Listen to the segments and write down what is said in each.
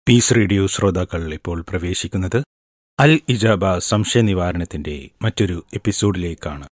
piece radio ശ്രോതാക്കൾ ഇപ്പോൾ പ്രവേശിക്കുന്നത് അൽ ഇജാബ സംശയ നിവാരണത്തിന്റെ മറ്റൊരു എപ്പിസോഡിലേക്കാണ്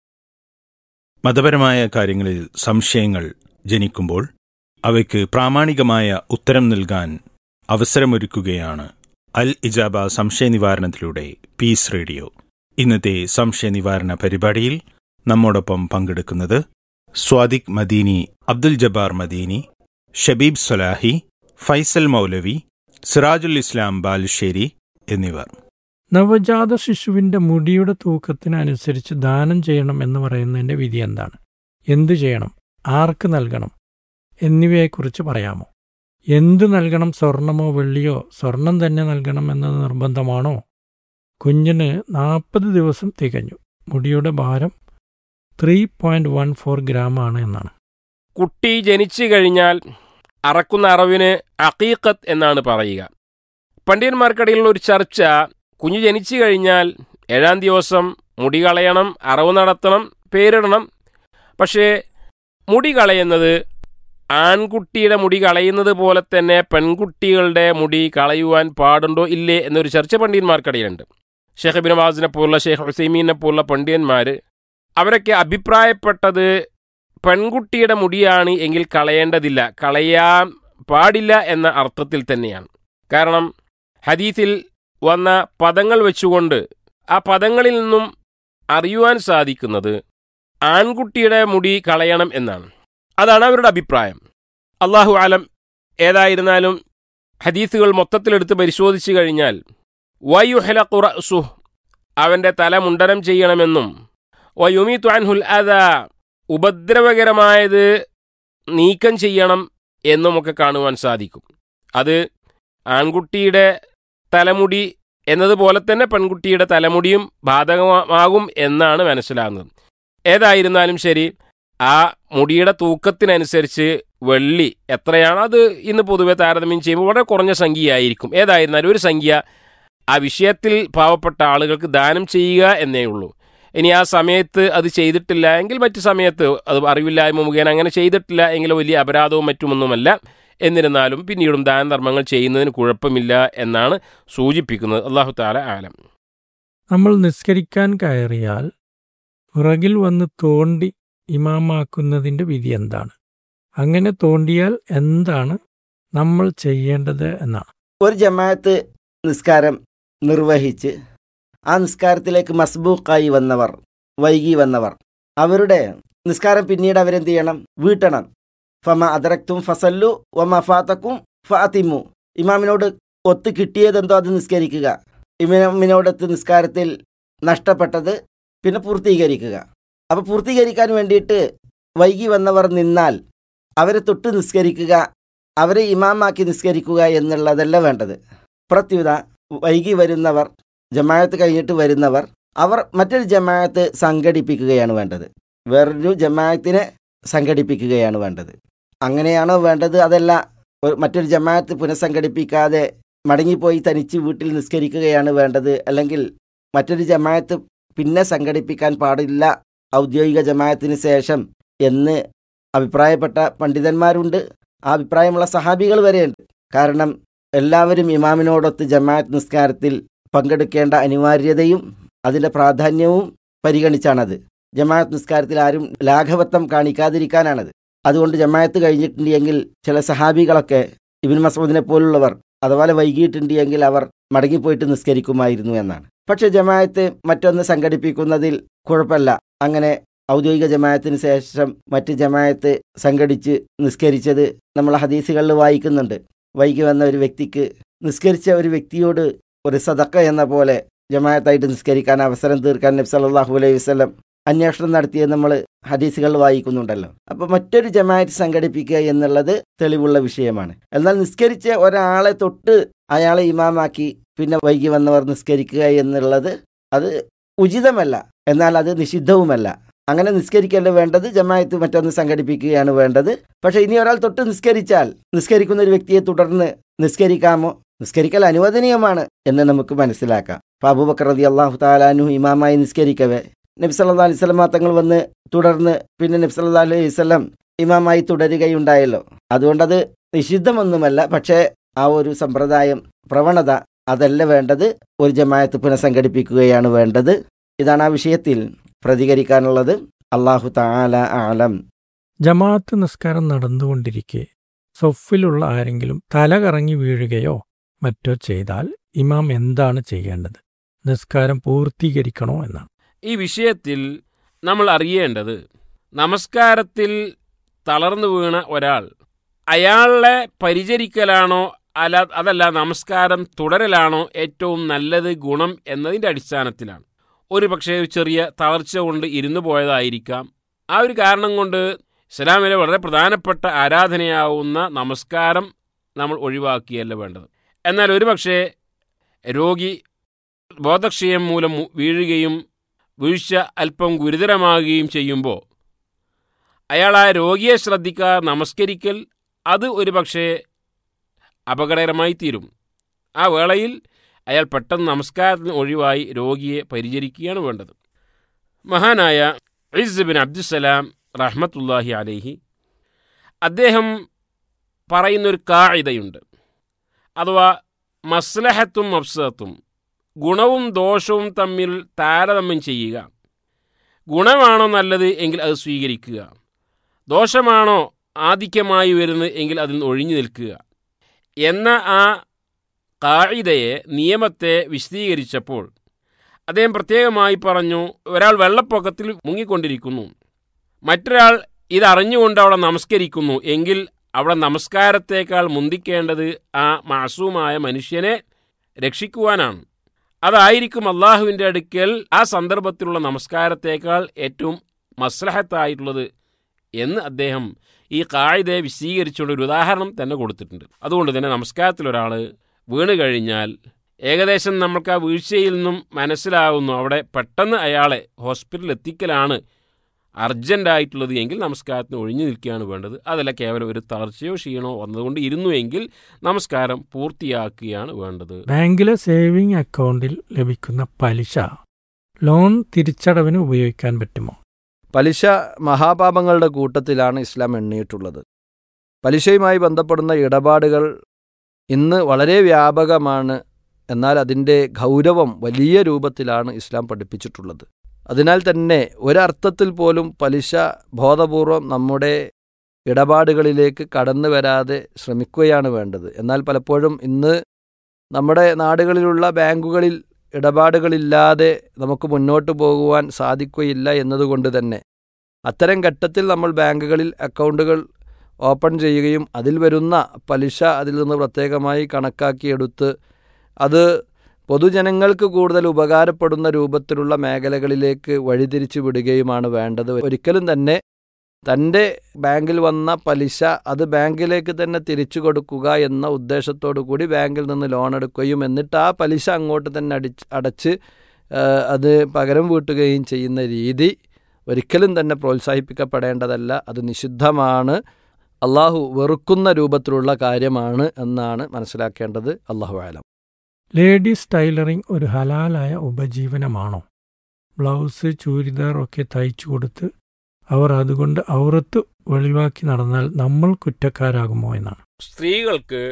മതപരമായ കാര്യങ്ങളിൽ സംശയങ്ങൾ ജനിക്കുമ്പോൾ അവയ്ക്ക് പ്രാമാണികമായ ഉത്തരം നൽകാൻ അവസരമൊരുക്കുകയാണ് അൽ ഇജാബ സംശയ നിവാരണത്തിലൂടെ പീസ് റേഡിയോ ഇന്നത്തെ സംശയ നിവാരണ പരിപാടിയിൽ നമ്മോടൊപ്പം പങ്കെടുക്കുന്നത് സ്വാദിഖ് മദീനി അബ്ദുൽ ജബ്ബാർ മദീനി ഷബീബ് സലാഹി ഫൈസൽ മൗലവി സിറാജുൽ ഇസ്ലാം ബാലുശ്ശേരി എന്നിവർ നവജാത ശിശുവിന്റെ മുടിയുടെ തൂക്കത്തിനനുസരിച്ച് ദാനം ചെയ്യണം എന്ന് പറയുന്നതിന്റെ വിധി എന്താണ് എന്തു ചെയ്യണം ആർക്ക് നൽകണം എന്നിവയെക്കുറിച്ച് പറയാമോ എന്തു നൽകണം സ്വർണമോ വെള്ളിയോ സ്വർണം തന്നെ നൽകണം എന്നത് നിർബന്ധമാണോ കുഞ്ഞിന് നാൽപ്പത് ദിവസം തികഞ്ഞു മുടിയുടെ ഭാരം three point one four gram ആണ് എന്നാണ് കുട്ടി ജനിച്ചു കഴിഞ്ഞാൽ അറക്കുന്ന അറവിന് അക്കീക്കത്ത് എന്നാണ് പറയുക പണ്ഡിതന്മാർക്കിടയിലുള്ള ഒരു ചർച്ച കുഞ്ഞു ജനിച്ചു കഴിഞ്ഞാൽ ഏഴാം ദിവസം മുടി കളയണം അറവ് നടത്തണം പേരിടണം പക്ഷേ മുടി കളയുന്നത് ആൺകുട്ടിയുടെ മുടി കളയുന്നത് പോലെ തന്നെ പെൺകുട്ടികളുടെ മുടി കളയുവാൻ പാടുണ്ടോ ഇല്ലേ എന്നൊരു ചർച്ച പണ്ഡിതന്മാർക്കിടയിലുണ്ട് ഷെയ്ഖ് ബിൻ വാസിനെ പോലുള്ള ഷെയ്ഖ് ഹുസൈമീനെ പോലുള്ള പണ്ഡിതന്മാർ അവരൊക്കെ അഭിപ്രായപ്പെട്ടത് പെൺകുട്ടിയുടെ മുടിയാണ് എങ്കിൽ കളയേണ്ടതില്ല കളയാൻ പാടില്ല എന്ന അർത്ഥത്തിൽ തന്നെയാണ് കാരണം ഹദീസിൽ വന്ന പദങ്ങൾ വെച്ചുകൊണ്ട് ആ പദങ്ങളിൽ നിന്നും അറിയുവാൻ സാധിക്കുന്നത് ആൺകുട്ടിയുടെ മുടി കളയണം എന്നാണ് അതാണ് അവരുടെ അഭിപ്രായം അള്ളാഹു ആലം ഏതായിരുന്നാലും ഹദീസുകൾ മൊത്തത്തിലെടുത്ത് പരിശോധിച്ചു കഴിഞ്ഞാൽ വയുഹല ഖുറസുഹ് അവൻ്റെ തല മുണ്ടനം ചെയ്യണമെന്നും വയുമി ത്വാൻഹുൽ അദ ഉപദ്രവകരമായത് നീക്കം ചെയ്യണം എന്നുമൊക്കെ കാണുവാൻ സാധിക്കും അത് ആൺകുട്ടിയുടെ തലമുടി എന്നതുപോലെ തന്നെ പെൺകുട്ടിയുടെ തലമുടിയും ബാധകമാകും എന്നാണ് മനസ്സിലാകുന്നത് ഏതായിരുന്നാലും ശരി ആ മുടിയുടെ തൂക്കത്തിനനുസരിച്ച് വെള്ളി എത്രയാണ് അത് ഇന്ന് പൊതുവെ താരതമ്യം ചെയ്യുമ്പോൾ വളരെ കുറഞ്ഞ സംഖ്യയായിരിക്കും ഏതായിരുന്നാലും ഒരു സംഖ്യ ആ വിഷയത്തിൽ പാവപ്പെട്ട ആളുകൾക്ക് ദാനം ചെയ്യുക എന്നേ ഉള്ളൂ ഇനി ആ സമയത്ത് അത് ചെയ്തിട്ടില്ല എങ്കിൽ മറ്റു സമയത്ത് അത് അറിവില്ലായ്മ മുഖേന അങ്ങനെ ചെയ്തിട്ടില്ല എങ്കിൽ വലിയ അപരാധവും മറ്റുമൊന്നുമല്ല എന്നിരുന്നാലും പിന്നീടും ദാനധർമ്മങ്ങൾ ചെയ്യുന്നതിന് കുഴപ്പമില്ല എന്നാണ് സൂചിപ്പിക്കുന്നത് അള്ളാഹു താല ആലം നമ്മൾ നിസ്കരിക്കാൻ കയറിയാൽ പുറകിൽ വന്ന് തോണ്ടി ഇമാമാക്കുന്നതിന്റെ വിധി എന്താണ് അങ്ങനെ തോണ്ടിയാൽ എന്താണ് നമ്മൾ ചെയ്യേണ്ടത് എന്നാണ് ഒരു ജമാഅത്ത് നിസ്കാരം നിർവഹിച്ച് ആ നിസ്കാരത്തിലേക്ക് മസ്ബൂക്കായി വന്നവർ വൈകി വന്നവർ അവരുടെ നിസ്കാരം പിന്നീട് അവരെന്ത് ചെയ്യണം വീട്ടണം ഫമ അതറക്തും ഫസല്ലു വമ ഫാത്തക്കും ഫാത്തിമു ഇമാമിനോട് ഒത്ത് കിട്ടിയതെന്തോ അത് നിസ്കരിക്കുക ഇമാമിനോടൊത്ത് നിസ്കാരത്തിൽ നഷ്ടപ്പെട്ടത് പിന്നെ പൂർത്തീകരിക്കുക അപ്പോൾ പൂർത്തീകരിക്കാൻ വേണ്ടിയിട്ട് വൈകി വന്നവർ നിന്നാൽ അവരെ തൊട്ട് നിസ്കരിക്കുക അവരെ ഇമാമാക്കി നിസ്കരിക്കുക എന്നുള്ളതല്ല വേണ്ടത് പ്രത്യുത വൈകി വരുന്നവർ ജമാഅത്ത് കഴിഞ്ഞിട്ട് വരുന്നവർ അവർ മറ്റൊരു ജമാഅത്ത് സംഘടിപ്പിക്കുകയാണ് വേണ്ടത് വേറൊരു ജമാഅത്തിനെ സംഘടിപ്പിക്കുകയാണ് വേണ്ടത് അങ്ങനെയാണോ വേണ്ടത് അതല്ല ഒരു- മറ്റൊരു ജമാഅത്ത് പുനഃസംഘടിപ്പിക്കാതെ മടങ്ങിപ്പോയി തനിച്ച് വീട്ടിൽ നിസ്കരിക്കുകയാണ് വേണ്ടത് അല്ലെങ്കിൽ മറ്റൊരു ജമാഅത്ത് പിന്നെ സംഘടിപ്പിക്കാൻ പാടില്ല ഔദ്യോഗിക ജമാഅത്തിന് ശേഷം എന്ന് അഭിപ്രായപ്പെട്ട പണ്ഡിതന്മാരുണ്ട് ആ അഭിപ്രായമുള്ള സഹാബികൾ വരെയുണ്ട് കാരണം എല്ലാവരും ഇമാമിനോടൊത്ത് ജമാഅത്ത് നിസ്കാരത്തിൽ പങ്കെടുക്കേണ്ട അനിവാര്യതയും അതിൻ്റെ പ്രാധാന്യവും പരിഗണിച്ചാണത് ജമാഅത്ത് നിസ്കാരത്തിൽ ആരും ലാഘവത്വം കാണിക്കാതിരിക്കാനാണത് അതുകൊണ്ട് ജമാഅത്ത് കഴിഞ്ഞിട്ടുണ്ട് എങ്കിൽ ചില സഹാബികളൊക്കെ ഇബിൻ മസൂദിനെ പോലുള്ളവർ അതുപോലെ വൈകിയിട്ടുണ്ട് എങ്കിൽ അവർ മടങ്ങിപ്പോയിട്ട് നിസ്കരിക്കുമായിരുന്നു എന്നാണ് പക്ഷെ ജമാഅത്ത് മറ്റൊന്ന് സംഘടിപ്പിക്കുന്നതിൽ കുഴപ്പമില്ല അങ്ങനെ ഔദ്യോഗിക ജമാഅത്തിന് ശേഷം മറ്റ് ജമാഅത്ത് സംഘടിച്ച് നിസ്കരിച്ചത് നമ്മൾ ഹദീസുകളിൽ വായിക്കുന്നുണ്ട് വൈകി വന്ന ഒരു വ്യക്തിക്ക് നിസ്കരിച്ച ഒരു വ്യക്തിയോട് ഒരു സദക്ക എന്ന പോലെ ജമാഅത്തായിട്ട് നിസ്കരിക്കാൻ അവസരം തീർക്കാൻ നബി സല്ലല്ലാഹു അലൈഹി വസല്ലം അന്വേഷണം നടത്തിയത് നമ്മൾ ഹദീസുകളിൽ വായിക്കുന്നുണ്ടല്ലോ അപ്പോൾ മറ്റൊരു ജമാഅത്ത് സംഘടിപ്പിക്കുക എന്നുള്ളത് തെളിവുള്ള വിഷയമാണ് എന്നാൽ നിസ്കരിച്ച ഒരാളെ തൊട്ട് അയാളെ ഇമാമാക്കി പിന്നെ വൈകി വന്നവർ നിസ്കരിക്കുക എന്നുള്ളത് അത് ഉചിതമല്ല എന്നാൽ അത് നിഷിദ്ധവുമല്ല അങ്ങനെ നിസ്കരിക്കേണ്ട വേണ്ടത് ജമാഅത്ത് മറ്റൊന്ന് സംഘടിപ്പിക്കുകയാണ് വേണ്ടത് പക്ഷെ ഇനി ഒരാൾ തൊട്ട് നിസ്കരിച്ചാൽ നിസ്കരിക്കുന്ന ഒരു വ്യക്തിയെ തുടർന്ന് നിസ്കരിക്കാമോ നിസ്കരിക്കൽ അനുവദനീയമാണ് എന്ന് നമുക്ക് മനസ്സിലാക്കാം അപ്പോൾ അബൂബക്കർ റതി അള്ളാഹു താലാനു ഇമാമായി നിസ്കരിക്കവേ നബി സല്ലാ അലൈഹി സ്വലമ തങ്ങൾ വന്ന് തുടർന്ന് പിന്നെ നബി സല്ലാ അലൈഹി സ്വലം ഇമാമായി തുടരുകയുണ്ടായല്ലോ അതുകൊണ്ടത് നിഷിദ്ധമൊന്നുമല്ല പക്ഷേ ആ ഒരു സമ്പ്രദായം പ്രവണത അതല്ല വേണ്ടത് ഒരു ജമായത്ത് പുനഃസംഘടിപ്പിക്കുകയാണ് വേണ്ടത് ഇതാണ് ആ വിഷയത്തിൽ പ്രതികരിക്കാനുള്ളത് അള്ളാഹു താല ആലം ജമാഅത്ത് നിസ്കാരം നടന്നുകൊണ്ടിരിക്കെ സൊഫിലുള്ള ആരെങ്കിലും തല കറങ്ങി വീഴുകയോ മറ്റോ ചെയ്താൽ ഇമാം എന്താണ് ചെയ്യേണ്ടത് നിസ്കാരം പൂർത്തീകരിക്കണോ എന്നാണ് ഈ വിഷയത്തിൽ നമ്മൾ അറിയേണ്ടത് നമസ്കാരത്തിൽ തളർന്നു വീണ ഒരാൾ അയാളെ പരിചരിക്കലാണോ അല്ല അതല്ല നമസ്കാരം തുടരലാണോ ഏറ്റവും നല്ലത് ഗുണം എന്നതിൻ്റെ അടിസ്ഥാനത്തിലാണ് ഒരു പക്ഷേ ഒരു ചെറിയ തളർച്ച കൊണ്ട് ഇരുന്നു പോയതായിരിക്കാം ആ ഒരു കാരണം കൊണ്ട് ഇസ്ലാമിലെ വളരെ പ്രധാനപ്പെട്ട ആരാധനയാവുന്ന നമസ്കാരം നമ്മൾ ഒഴിവാക്കിയല്ല വേണ്ടത് എന്നാൽ ഒരു പക്ഷേ രോഗി ബോധക്ഷയം മൂലം വീഴുകയും വീഴ്ച അല്പം ഗുരുതരമാകുകയും ചെയ്യുമ്പോൾ അയാൾ ആ രോഗിയെ ശ്രദ്ധിക്കാതെ നമസ്കരിക്കൽ അത് ഒരു പക്ഷേ അപകടകരമായി തീരും ആ വേളയിൽ അയാൾ പെട്ടെന്ന് നമസ്കാരത്തിന് ഒഴിവായി രോഗിയെ പരിചരിക്കുകയാണ് വേണ്ടത് മഹാനായ ഇസ് ബിൻ അബ്ദുസലാം റഹ്മത്തുല്ലാഹി അലൈഹി അദ്ദേഹം പറയുന്നൊരു കായിതയുണ്ട് അഥവാ മസ്ലഹത്തും മഫ്സത്തും ഗുണവും ദോഷവും തമ്മിൽ താരതമ്യം ചെയ്യുക ഗുണമാണോ നല്ലത് എങ്കിൽ അത് സ്വീകരിക്കുക ദോഷമാണോ ആധിക്യമായി വരുന്നത് എങ്കിൽ അതിൽ നിന്ന് ഒഴിഞ്ഞു നിൽക്കുക എന്ന ആ കായിതയെ നിയമത്തെ വിശദീകരിച്ചപ്പോൾ അദ്ദേഹം പ്രത്യേകമായി പറഞ്ഞു ഒരാൾ വെള്ളപ്പൊക്കത്തിൽ മുങ്ങിക്കൊണ്ടിരിക്കുന്നു മറ്റൊരാൾ ഇതറിഞ്ഞുകൊണ്ട് അവിടെ നമസ്കരിക്കുന്നു എങ്കിൽ അവിടെ നമസ്കാരത്തേക്കാൾ മുന്തിക്കേണ്ടത് ആ മാസൂമായ മനുഷ്യനെ രക്ഷിക്കുവാനാണ് അതായിരിക്കും അള്ളാഹുവിൻ്റെ അടുക്കൽ ആ സന്ദർഭത്തിലുള്ള നമസ്കാരത്തേക്കാൾ ഏറ്റവും മസ്ലഹത്തായിട്ടുള്ളത് എന്ന് അദ്ദേഹം ഈ കായിതയെ വിശദീകരിച്ചുകൊണ്ട് ഒരു ഉദാഹരണം തന്നെ കൊടുത്തിട്ടുണ്ട് അതുകൊണ്ട് തന്നെ നമസ്കാരത്തിൽ ഒരാൾ വീണ് കഴിഞ്ഞാൽ ഏകദേശം നമുക്ക് ആ വീഴ്ചയിൽ നിന്നും മനസ്സിലാവുന്നു അവിടെ പെട്ടെന്ന് അയാളെ ഹോസ്പിറ്റലിൽ എത്തിക്കലാണ് അർജൻ്റായിട്ടുള്ളത് എങ്കിൽ നമസ്കാരത്തിന് ഒഴിഞ്ഞു നിൽക്കുകയാണ് വേണ്ടത് അതല്ല കേവലം ഒരു തളർച്ചയോ ക്ഷീണോ വന്നതുകൊണ്ട് ഇരുന്നു എങ്കിൽ നമസ്കാരം പൂർത്തിയാക്കുകയാണ് വേണ്ടത് ബാങ്കിലെ സേവിംഗ് അക്കൗണ്ടിൽ ലഭിക്കുന്ന പലിശ ലോൺ തിരിച്ചടവിന് ഉപയോഗിക്കാൻ പറ്റുമോ പലിശ മഹാപാപങ്ങളുടെ കൂട്ടത്തിലാണ് ഇസ്ലാം എണ്ണിയിട്ടുള്ളത് പലിശയുമായി ബന്ധപ്പെടുന്ന ഇടപാടുകൾ ഇന്ന് വളരെ വ്യാപകമാണ് എന്നാൽ അതിൻ്റെ ഗൗരവം വലിയ രൂപത്തിലാണ് ഇസ്ലാം പഠിപ്പിച്ചിട്ടുള്ളത് അതിനാൽ തന്നെ ഒരർത്ഥത്തിൽ പോലും പലിശ ബോധപൂർവം നമ്മുടെ ഇടപാടുകളിലേക്ക് കടന്നു വരാതെ ശ്രമിക്കുകയാണ് വേണ്ടത് എന്നാൽ പലപ്പോഴും ഇന്ന് നമ്മുടെ നാടുകളിലുള്ള ബാങ്കുകളിൽ ഇടപാടുകളില്ലാതെ നമുക്ക് മുന്നോട്ട് പോകുവാൻ സാധിക്കുകയില്ല എന്നതുകൊണ്ട് തന്നെ അത്തരം ഘട്ടത്തിൽ നമ്മൾ ബാങ്കുകളിൽ അക്കൗണ്ടുകൾ ഓപ്പൺ ചെയ്യുകയും അതിൽ വരുന്ന പലിശ അതിൽ നിന്ന് പ്രത്യേകമായി കണക്കാക്കിയെടുത്ത് അത് പൊതുജനങ്ങൾക്ക് കൂടുതൽ ഉപകാരപ്പെടുന്ന രൂപത്തിലുള്ള മേഖലകളിലേക്ക് വഴിതിരിച്ചു വിടുകയുമാണ് വേണ്ടത് ഒരിക്കലും തന്നെ തൻ്റെ ബാങ്കിൽ വന്ന പലിശ അത് ബാങ്കിലേക്ക് തന്നെ തിരിച്ചു കൊടുക്കുക എന്ന ഉദ്ദേശത്തോടു കൂടി ബാങ്കിൽ നിന്ന് ലോൺ എടുക്കുകയും എന്നിട്ട് ആ പലിശ അങ്ങോട്ട് തന്നെ അടിച്ച് അടച്ച് അത് പകരം വീട്ടുകയും ചെയ്യുന്ന രീതി ഒരിക്കലും തന്നെ പ്രോത്സാഹിപ്പിക്കപ്പെടേണ്ടതല്ല അത് നിഷിദ്ധമാണ് അള്ളാഹു വെറുക്കുന്ന രൂപത്തിലുള്ള കാര്യമാണ് എന്നാണ് മനസ്സിലാക്കേണ്ടത് അള്ളാഹു ആലം ലേഡീസ് ടൈലറിംഗ് ഒരു ഹലാലായ ഉപജീവനമാണോ ബ്ലൗസ് ചൂരിദാർ ഒക്കെ തയ്ച്ചു കൊടുത്ത് അവർ അതുകൊണ്ട് ഔറത്ത് വെളിവാക്കി നടന്നാൽ നമ്മൾ കുറ്റക്കാരാകുമോ എന്നാണ് സ്ത്രീകൾക്ക്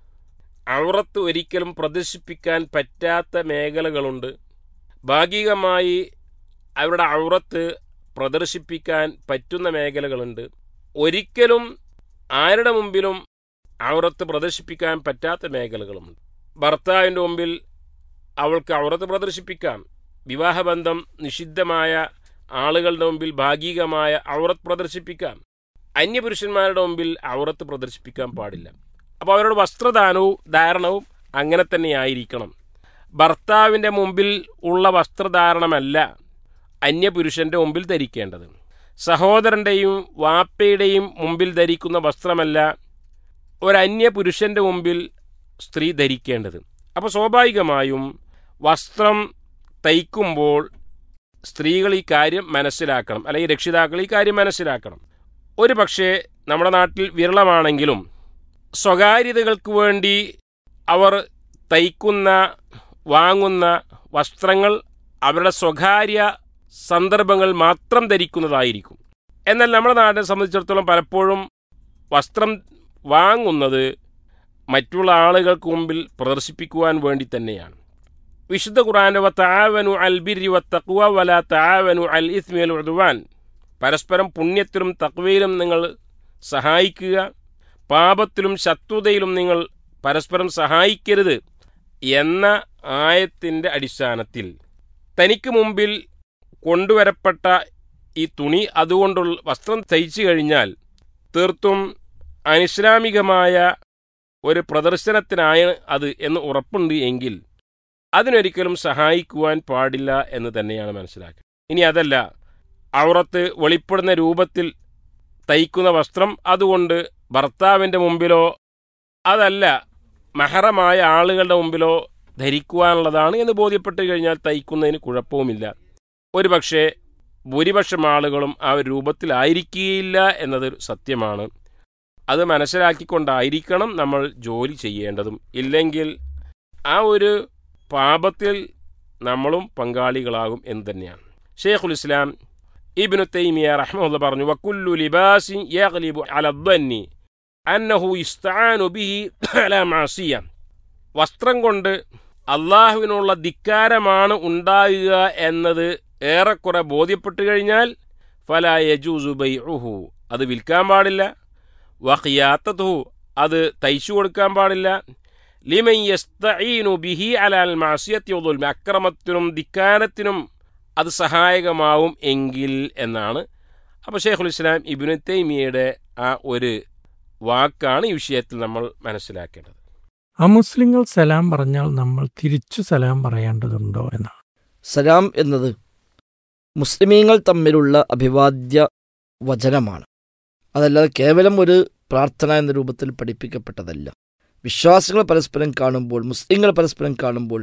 ഔറത്ത് ഒരിക്കലും പ്രദർശിപ്പിക്കാൻ പറ്റാത്ത മേഖലകളുണ്ട് ഭാഗികമായി അവരുടെ ഔറത്ത് പ്രദർശിപ്പിക്കാൻ പറ്റുന്ന മേഖലകളുണ്ട് ഒരിക്കലും ആരുടെ മുമ്പിലും ഔറത്ത് പ്രദർശിപ്പിക്കാൻ പറ്റാത്ത മേഖലകളുമുണ്ട് ഭർത്താവിൻ്റെ മുമ്പിൽ അവൾക്ക് ഔറത്ത് പ്രദർശിപ്പിക്കാം വിവാഹബന്ധം നിഷിദ്ധമായ ആളുകളുടെ മുമ്പിൽ ഭാഗികമായ ഔറത്ത് പ്രദർശിപ്പിക്കാം അന്യപുരുഷന്മാരുടെ മുമ്പിൽ ഔറത്ത് പ്രദർശിപ്പിക്കാൻ പാടില്ല അപ്പോൾ അവരുടെ വസ്ത്രദാനവും ധാരണവും അങ്ങനെ തന്നെ ആയിരിക്കണം ഭർത്താവിൻ്റെ മുമ്പിൽ ഉള്ള വസ്ത്രധാരണമല്ല അന്യപുരുഷൻ്റെ മുമ്പിൽ ധരിക്കേണ്ടത് സഹോദരൻ്റെയും വാപ്പയുടെയും മുമ്പിൽ ധരിക്കുന്ന വസ്ത്രമല്ല ഒരന്യ പുരുഷൻ്റെ മുമ്പിൽ സ്ത്രീ ധരിക്കേണ്ടത് അപ്പോൾ സ്വാഭാവികമായും വസ്ത്രം തയ്ക്കുമ്പോൾ സ്ത്രീകൾ ഈ കാര്യം മനസ്സിലാക്കണം അല്ലെങ്കിൽ രക്ഷിതാക്കൾ ഈ കാര്യം മനസ്സിലാക്കണം ഒരു പക്ഷേ നമ്മുടെ നാട്ടിൽ വിരളമാണെങ്കിലും സ്വകാര്യതകൾക്ക് വേണ്ടി അവർ തയ്ക്കുന്ന വാങ്ങുന്ന വസ്ത്രങ്ങൾ അവരുടെ സ്വകാര്യ സന്ദർഭങ്ങൾ മാത്രം ധരിക്കുന്നതായിരിക്കും എന്നാൽ നമ്മുടെ നാടിനെ സംബന്ധിച്ചിടത്തോളം പലപ്പോഴും വസ്ത്രം വാങ്ങുന്നത് മറ്റുള്ള ആളുകൾക്ക് മുമ്പിൽ പ്രദർശിപ്പിക്കുവാൻ വേണ്ടി തന്നെയാണ് വിശുദ്ധ ഖുർആന്റെ വ തആവനു അൽ ബിർരി വ തഖ്വ വല തആവനു അൽ ഇസ്മി വൽ ഉദ്വാൻ പരസ്പരം പുണ്യത്തിലും തക്വയിലും നിങ്ങൾ സഹായിക്കുക പാപത്തിലും ശത്രുതയിലും നിങ്ങൾ പരസ്പരം സഹായിക്കരുത് എന്ന ആയത്തിൻ്റെ അടിസ്ഥാനത്തിൽ തനിക്ക് മുമ്പിൽ കൊണ്ടുവരപ്പെട്ട ഈ തുണി അതുകൊണ്ടുള്ള വസ്ത്രം തയ്ച്ചു കഴിഞ്ഞാൽ തീർത്തും അനിസ്ലാമികമായ ഒരു പ്രദർശനത്തിനായ അത് എന്ന് ഉറപ്പുണ്ട് എങ്കിൽ അതിനൊരിക്കലും സഹായിക്കുവാൻ പാടില്ല എന്ന് തന്നെയാണ് മനസ്സിലാക്കുക ഇനി അതല്ല ഔറത്ത് വെളിപ്പെടുന്ന രൂപത്തിൽ തയ്ക്കുന്ന വസ്ത്രം അതുകൊണ്ട് ഭർത്താവിൻ്റെ മുമ്പിലോ അതല്ല മഹറമായ ആളുകളുടെ മുമ്പിലോ ധരിക്കുവാനുള്ളതാണ് എന്ന് ബോധ്യപ്പെട്ട് കഴിഞ്ഞാൽ തയ്ക്കുന്നതിന് കുഴപ്പവുമില്ല ഒരു പക്ഷേ ഭൂരിപക്ഷം ആളുകളും ആ ഒരു രൂപത്തിലായിരിക്കുകയില്ല എന്നത് സത്യമാണ് അത് മനസ്സിലാക്കിക്കൊണ്ടായിരിക്കണം നമ്മൾ ജോലി ചെയ്യേണ്ടതും ഇല്ലെങ്കിൽ ആ ഒരു പാപത്തിൽ നമ്മളും പങ്കാളികളാകും എന്ന് തന്നെയാണ് ഷെയ്ഖുൽ ഇസ്ലാം ഇബ്നു തൈമിയ റഹ്മുള്ള പറഞ്ഞു വക്കുല്ലു ലിബാസി യഗ്ലിബു അല ദ്വന്നി അന്നഹു ഇസ്താനു ബിഹി അല മാസിയ വസ്ത്രം കൊണ്ട് അള്ളാഹുവിനുള്ള ധിക്കാരമാണ് ഉണ്ടാകുക എന്നത് ഏറെക്കുറെ ബോധ്യപ്പെട്ടു കഴിഞ്ഞാൽ ഫല യജൂസു ബൈഉഹു അത് വിൽക്കാൻ പാടില്ല വഖിയാത്തതുഹു അത് തയ്ച്ചു കൊടുക്കാൻ പാടില്ല ലിമൻ യസ്തഈനു ബിഹി അലാൽ മാസിയത്തി വദുൽമി അക്രമത്തിനും ധിക്കാരത്തിനും അത് സഹായകമാവും എങ്കിൽ എന്നാണ് അപ്പോൾ ഷെയ്ഖുൽ ഇസ്ലാം ഇബ്നു തൈമിയയുടെ ആ ഒരു വാക്കാണ് ഈ വിഷയത്തിൽ നമ്മൾ മനസ്സിലാക്കേണ്ടത് അമുസ്ലിങ്ങൾ സലാം പറഞ്ഞാൽ നമ്മൾ തിരിച്ചു സലാം പറയേണ്ടതുണ്ടോ എന്നാണ് സലാം എന്നത് മുസ്ലിമീങ്ങൾ തമ്മിലുള്ള അഭിവാദ്യ വചനമാണ് അതല്ലാതെ കേവലം ഒരു പ്രാർത്ഥന എന്ന രൂപത്തിൽ പഠിപ്പിക്കപ്പെട്ടതല്ല വിശ്വാസികൾ പരസ്പരം കാണുമ്പോൾ മുസ്ലിങ്ങൾ പരസ്പരം കാണുമ്പോൾ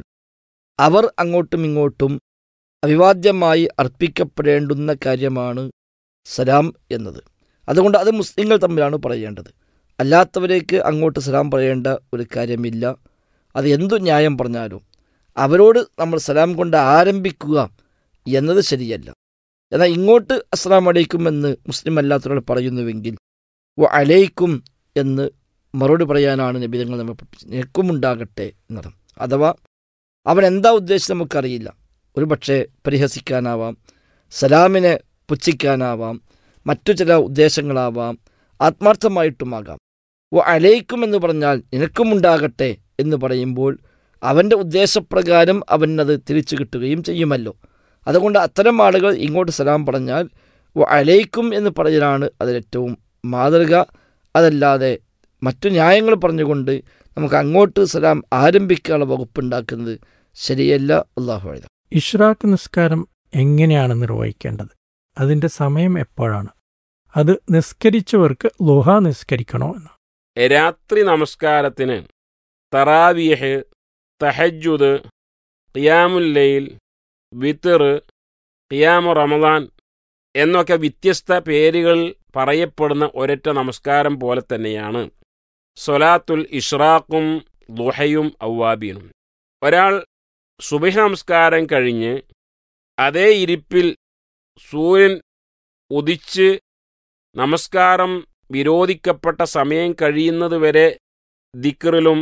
അവർ അങ്ങോട്ടും ഇങ്ങോട്ടും അഭിവാദ്യമായി അർപ്പിക്കപ്പെടേണ്ടുന്ന കാര്യമാണ് സലാം എന്നത് അതുകൊണ്ട് അത് മുസ്ലിങ്ങൾ തമ്മിലാണ് പറയേണ്ടത് അല്ലാത്തവരേക്ക് അങ്ങോട്ട് സലാം പറയേണ്ട ഒരു കാര്യമില്ല അത് എന്തു ന്യായം പറഞ്ഞാലും അവരോട് നമ്മൾ സലാം കൊണ്ട് ആരംഭിക്കുക എന്നത് ശരിയല്ല എന്നാൽ ഇങ്ങോട്ട് അസ്സലാം അലൈക്കും എന്ന് മുസ്ലിം അല്ലാത്തവരോട് പറയുന്നുവെങ്കിൽ വ അലൈക്കും എന്ന് മറുപടി പറയാനാണ് നബിതങ്ങൾ നമ്മൾ പഠിപ്പിച്ചത് നിനക്കുമുണ്ടാകട്ടെ എന്നതും അഥവാ അവൻ എന്താ ഉദ്ദേശിച്ചത് നമുക്കറിയില്ല ഒരു പക്ഷേ പരിഹസിക്കാനാവാം സലാമിനെ പുച്ഛിക്കാനാവാം മറ്റു ചില ഉദ്ദേശങ്ങളാവാം ആത്മാർത്ഥമായിട്ടുമാകാം വ അലൈക്കും എന്ന് പറഞ്ഞാൽ നിനക്കുമുണ്ടാകട്ടെ എന്ന് പറയുമ്പോൾ അവൻ്റെ ഉദ്ദേശപ്രകാരം അവനത് തിരിച്ചു കിട്ടുകയും ചെയ്യുമല്ലോ അതുകൊണ്ട് അത്തരം ആളുകൾ ഇങ്ങോട്ട് സലാം പറഞ്ഞാൽ വ അലൈക്കും എന്ന് പറയലാണ് അതിലേറ്റവും മാതൃക അതല്ലാതെ മറ്റു ന്യായങ്ങൾ പറഞ്ഞുകൊണ്ട് നമുക്ക് അങ്ങോട്ട് സലാം ആരംഭിക്കാനുള്ള വകുപ്പുണ്ടാക്കുന്നത് ശരിയല്ല അള്ളാഹു എഴുതാം ഇഷ്റാഖ് നിസ്കാരം എങ്ങനെയാണ് നിർവഹിക്കേണ്ടത് അതിൻ്റെ സമയം എപ്പോഴാണ് അത് നിസ്കരിച്ചവർക്ക് ലുഹ നിസ്കരിക്കണോ എന്ന് രാത്രി നമസ്കാരത്തിന് തറാവിയഹ് തഹജുദ് ഖിയാമുല്ലയിൽ വിത്തർ ഖിയാമു റമദാൻ എന്നൊക്കെ വ്യത്യസ്ത പേരുകൾ പറയപ്പെടുന്ന ഒരൊറ്റ നമസ്കാരം പോലെ തന്നെയാണ് സൊലാത്തുൽ ഇഷ്റാഖും ദുഹയും ഔവാബീനും ഒരാൾ സുബഹ നമസ്കാരം കഴിഞ്ഞ് അതേ ഇരിപ്പിൽ സൂര്യൻ ഉദിച്ച് നമസ്കാരം വിരോധിക്കപ്പെട്ട സമയം കഴിയുന്നതുവരെ ദിക്റിലും